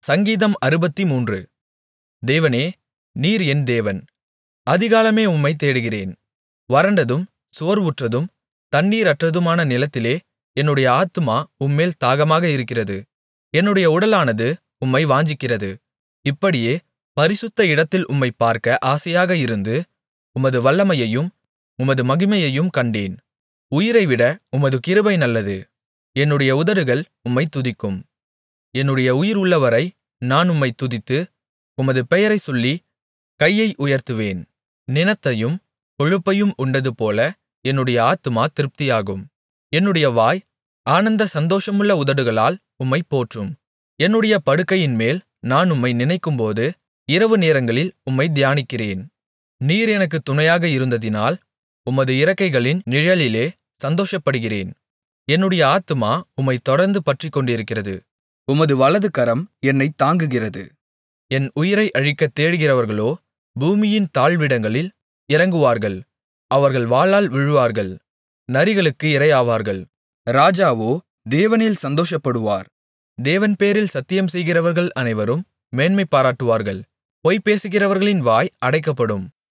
சங்கீதம் அறுபத்துமூன்று தேவனே நீர் என் தேவன் அதிகாலமே உம்மைத் தேடுகிறேன் வறண்டதும் சோர்வுற்றதும் தண்ணீரற்றதுமான நிலத்திலே என்னுடைய ஆத்துமா உம்மேல் தாகமாக இருக்கிறது என்னுடைய உடலானது உம்மை வாஞ்சிக்கிறது இப்படியே பரிசுத்த இடத்தில் உம்மைப் பார்க்க ஆசையாக இருந்து உமது வல்லமையையும் உமது மகிமையையும் கண்டேன் உயிரைவிட உமது கிருபை நல்லது என்னுடைய உதடுகள் உம்மைத் துதிக்கும் என்னுடைய உயிர் உள்ளவரை நான் உம்மைத் துதித்து உமது பெயரைச் சொல்லி கையை உயர்த்துவேன் நிணத்தையும் கொழுப்பையும் உண்டதுபோல என்னுடைய ஆத்துமா திருப்தியாகும் என்னுடைய வாய் ஆனந்த சந்தோஷமுள்ள உதடுகளால் உம்மைப் போற்றும் என்னுடைய படுக்கையின்மேல் நான் உம்மை நினைக்கும்போது இரவு நேரங்களில் உம்மைத் தியானிக்கிறேன் நீர் எனக்குத் துணையாக இருந்ததினால் உமது இறக்கைகளின் நிழலிலே சந்தோஷப்படுகிறேன் என்னுடைய ஆத்துமா உம்மைத் தொடர்ந்து பற்றிக்கொண்டிருக்கிறது உமது வலதுகரம் என்னைத் தாங்குகிறது என் உயிரை அழிக்கத் தேடுகிறவர்களோ பூமியின் தாழ்விடங்களில் இறங்குவார்கள் அவர்கள் வாளால் விழுவார்கள் நரிகளுக்கு இரையாவார்கள் ராஜாவோ தேவனில் சந்தோஷப்படுவார் தேவன் பேரில் சத்தியம் செய்கிறவர்கள் அனைவரும் மேன்மை பாராட்டுவார்கள் பொய் பேசுகிறவர்களின் வாய் அடைக்கப்படும்